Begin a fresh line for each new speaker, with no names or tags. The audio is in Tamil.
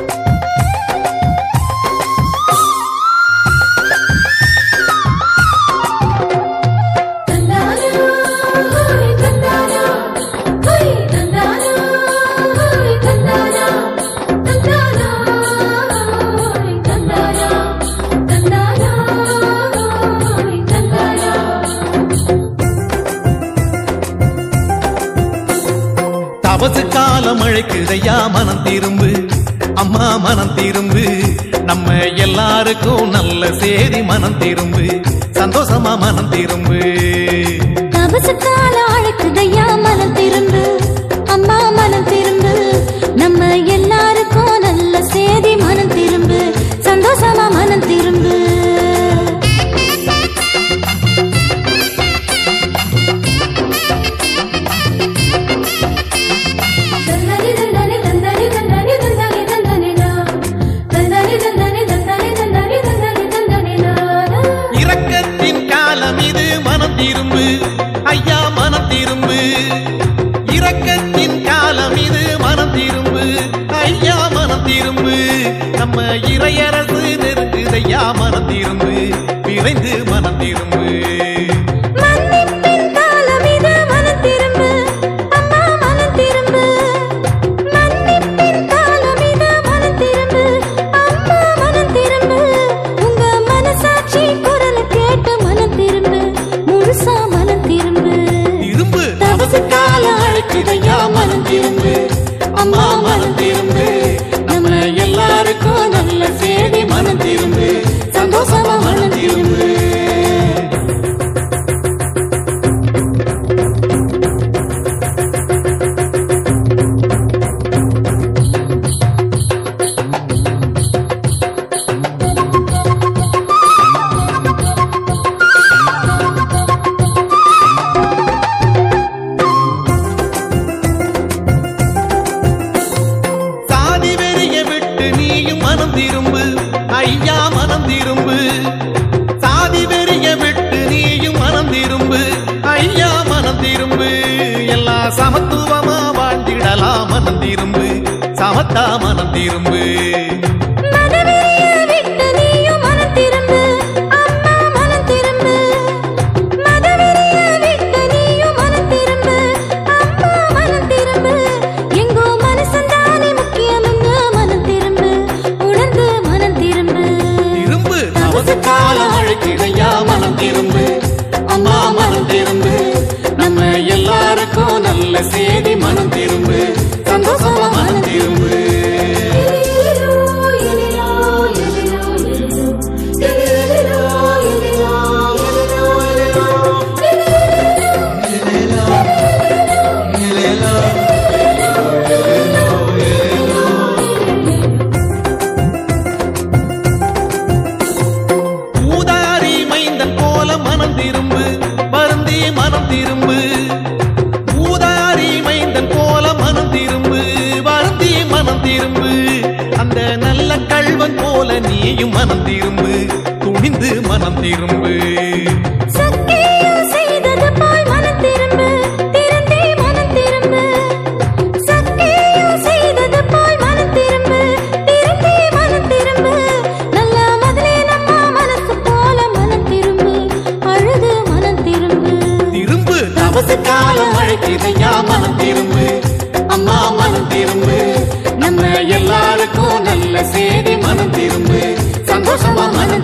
தபசு காலம் அழைக்குதையா மனம் திரும்பு அம்மா மனம் திரும்பு நம்ம எல்லாருக்கும் நல்ல சேதி மனம் திரும்பு சந்தோஷமா மனம் திரும்பு
தபசுக்கால அழைக்குதையா மனம் திரும்பு அம்மா மனம் திரும்பு நம்ம எல்லாருக்கும் நல்ல சேதி மனம் திரும்பு சந்தோஷமா மனம் திரும்பு
இரக்கத்தின் காலம் இது மனம் திரும்பு ஐயா மனம் திரும்பு இரக்கத்தின் காலம் இது மனம் திரும்பு ஐயா மனம் திரும்பு நம்ம இறையரசு நெருங்குதையா மனம் திரும்பு விரைந்து மனம் திரும்பு
மன்னிப்பின் காலம் இது மனம் திரும்பு அம்மா மனம் திரும்பு மன்னிப்பின் காலம் இது மனம் திரும்பு அம்மா மனம் திரும்பு உங்க மனசாட்சி குரல் கேட்டு மனம் திரும்பு முழுசா மனம் திரும்பு
திரும்பு
தபசு காலம் அழைக்குதையா மனம் திரும்பு அம்மா மனம் திரும்பு நம்ம எல்லாருக்கும் நல்ல சேதி மனம் திரும்பு சந்தோஷமா மனம் திரும்பு
சாதி வெறிய விட்டு நீயும் மனம் திரும்பு ஐயா மனம் திரும்பு சாதி வெறிய விட்டு நீயும் மனம் திரும்பு ஐயா மனம் திரும்பு எல்லா சமத்துவமா வாழ்ந்திடலாம் மனம் திரும்பு சமத்தா மனம் திரும்பு
மனவெறிய விட்டு நீயும் மனம் திரும்பு அம்மா மனம் திரும்பு மனவெறிய விட்டு நீயும் மனம் திரும்பு அம்மா மனம் திரும்பு எங்கோ மனசந்தானே முக்கியம்னு மனம் திரும்பு உணர்ந்து மனம் திரும்பு
திரும்பு தவசு காலம் அழைக்கிடையா மனம் திரும்பு அம்மா மனம் திரும்பு நம்ம எல்லாருக்கும் நல்ல சேதி மனம் திரும்பு சந்தோஷமா மனம் திரும்பு ஊதாரி மைந்தன் போல மனம் திரும்பு வருந்தி மனம் திரும்பு ஊதாரி மைந்தன் போல மனம் திரும்பு வருந்தி மனம் திரும்பு அந்த நல்ல கள்வன் போல நீயும் மனம் திரும்பு துணிந்து மனம் திரும்பு
சத்தியம் செய்தது போல் மனம் திரும்பு திருந்தி மனம் திரும்பு சத்தியம் செய்தது போல் மனம் திரும்பு திருந்தி மனம் திரும்பு நல்ல முதலே நம்ம மனசு போல மனம் திரும்பு அழுது மனம் திரும்பு
திரும்பு தவசு காலம் அழைக்கிறையா மனம் திரும்பு அம்மா மனம் திரும்பு நம்ம எல்லாருக்கும் நல்ல சேதி மனம் திரும்பு சந்தோஷமா மனம்